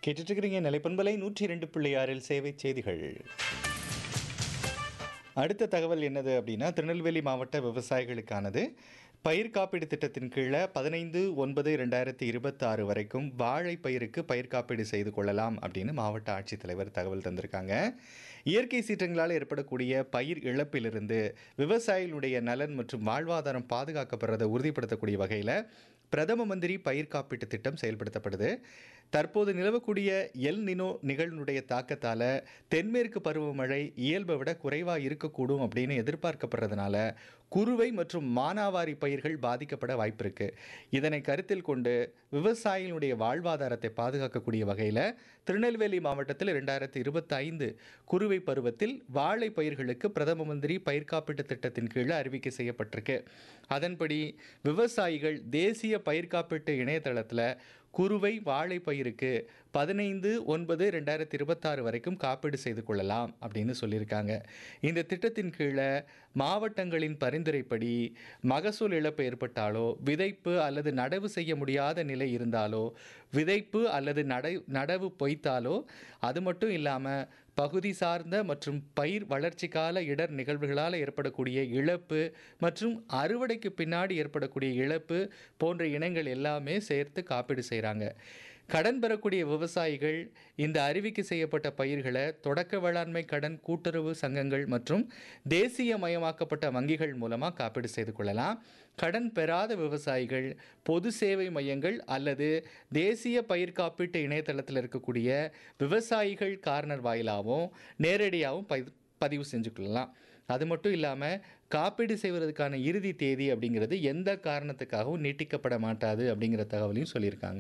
கேட்டுட்டு இருக்கிறீங்க நிலைப்பண்பலை நூற்றி இரண்டு புள்ளி ஆறில் சேவை செய்திகள் அடுத்த தகவல் என்னது அப்படின்னா திருநெல்வேலி மாவட்ட விவசாயிகளுக்கானது பயிர் காப்பீடு திட்டத்தின் கீழே பதினைந்து ஒன்பது ரெண்டாயிரத்தி இருபத்தாறு வரைக்கும் வாழை பயிருக்கு பயிர் காப்பீடு செய்து கொள்ளலாம் அப்படின்னு மாவட்ட ஆட்சித்தலைவர் தகவல் தந்திருக்காங்க இயற்கை சீற்றங்களால் ஏற்படக்கூடிய பயிர் இழப்பிலிருந்து விவசாயிகளுடைய நலன் மற்றும் வாழ்வாதாரம் பாதுகாக்கப்படுறதை உறுதிப்படுத்தக்கூடிய வகையில் பிரதம மந்திரி பயிர் காப்பீட்டு திட்டம் செயல்படுத்தப்படுது தற்போது நிலவக்கூடிய எல் நினோ நிகழ்வுடைய தாக்கத்தால் தென்மேற்கு பருவமழை இயல்பை விட குறைவாக இருக்கக்கூடும் அப்படின்னு எதிர்பார்க்கப்படுறதுனால குறுவை மற்றும் மானாவாரி பயிர்கள் பாதிக்கப்பட வாய்ப்பிருக்கு இதனை கருத்தில் கொண்டு விவசாயிகளுடைய வாழ்வாதாரத்தை பாதுகாக்கக்கூடிய வகையில் திருநெல்வேலி மாவட்டத்தில் ரெண்டாயிரத்தி இருபத்தைந்து குறுவை பருவத்தில் வாழை பயிர்களுக்கு பிரதம மந்திரி பயிர் காப்பீட்டு திட்டத்தின் கீழே அறிவிக்கை செய்யப்பட்டிருக்கு அதன்படி விவசாயிகள் தேசிய பயிர் காப்பீட்டு இணையதளத்தில் குறுவை வாழை பயிருக்கு பதினைந்து ஒன்பது ரெண்டாயிரத்தி இருபத்தாறு வரைக்கும் காப்பீடு செய்து கொள்ளலாம் அப்படின்னு சொல்லியிருக்காங்க இந்த திட்டத்தின் கீழே மாவட்டங்களின் பரிந்துரைப்படி மகசூல் இழப்பு ஏற்பட்டாலோ விதைப்பு அல்லது நடவு செய்ய முடியாத நிலை இருந்தாலோ விதைப்பு அல்லது நடை நடவு பொய்த்தாலோ அது மட்டும் இல்லாமல் பகுதி சார்ந்த மற்றும் பயிர் வளர்ச்சி கால இடர் நிகழ்வுகளால் ஏற்படக்கூடிய இழப்பு மற்றும் அறுவடைக்கு பின்னாடி ஏற்படக்கூடிய இழப்பு போன்ற இனங்கள் எல்லாமே சேர்த்து காப்பீடு செய்கிறாங்க கடன் பெறக்கூடிய விவசாயிகள் இந்த அறிவிக்கை செய்யப்பட்ட பயிர்களை தொடக்க வேளாண்மை கடன் கூட்டுறவு சங்கங்கள் மற்றும் தேசியமயமாக்கப்பட்ட வங்கிகள் மூலமாக காப்பீடு செய்து கொள்ளலாம் கடன் பெறாத விவசாயிகள் பொது சேவை மையங்கள் அல்லது தேசிய பயிர் காப்பீட்டு இணையதளத்தில் இருக்கக்கூடிய விவசாயிகள் கார்னர் வாயிலாகவும் நேரடியாகவும் பதி பதிவு செஞ்சுக்கொள்ளலாம் அது மட்டும் இல்லாமல் காப்பீடு செய்வதற்கான இறுதி தேதி அப்படிங்கிறது எந்த காரணத்துக்காகவும் நீட்டிக்கப்பட மாட்டாது அப்படிங்கிற தகவலையும் சொல்லியிருக்காங்க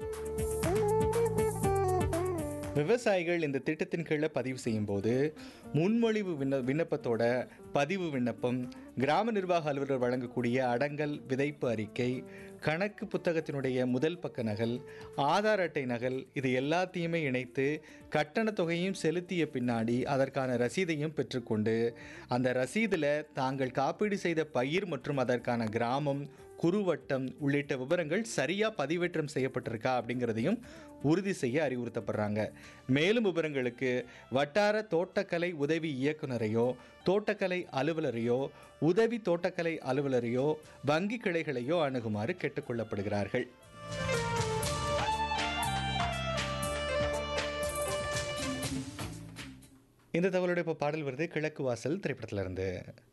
விவசாயிகள் இந்த திட்டத்தின் கீழே பதிவு செய்யும்போது முன்மொழிவு விண்ண விண்ணப்பத்தோட பதிவு விண்ணப்பம் கிராம நிர்வாக அலுவலர் வழங்கக்கூடிய அடங்கல் விதைப்பு அறிக்கை கணக்கு புத்தகத்தினுடைய முதல் பக்க நகல் ஆதார் அட்டை நகல் இது எல்லாத்தையுமே இணைத்து கட்டண தொகையும் செலுத்திய பின்னாடி அதற்கான ரசீதையும் பெற்றுக்கொண்டு அந்த ரசீதில் தாங்கள் காப்பீடு செய்த பயிர் மற்றும் அதற்கான கிராமம் குறுவட்டம் உள்ளிட்ட விவரங்கள் சரியாக பதிவேற்றம் செய்யப்பட்டிருக்கா அப்படிங்கிறதையும் உறுதி செய்ய அறிவுறுத்தப்படுறாங்க மேலும் விவரங்களுக்கு வட்டார தோட்டக்கலை உதவி இயக்குனரையோ தோட்டக்கலை அலுவலரையோ உதவி தோட்டக்கலை அலுவலரையோ வங்கி கிளைகளையோ அணுகுமாறு கேட்டுக்கொள்ளப்படுகிறார்கள் இந்த தகவலுடைய இப்போ பாடல் வருது கிழக்கு வாசல் திரைப்படத்திலிருந்து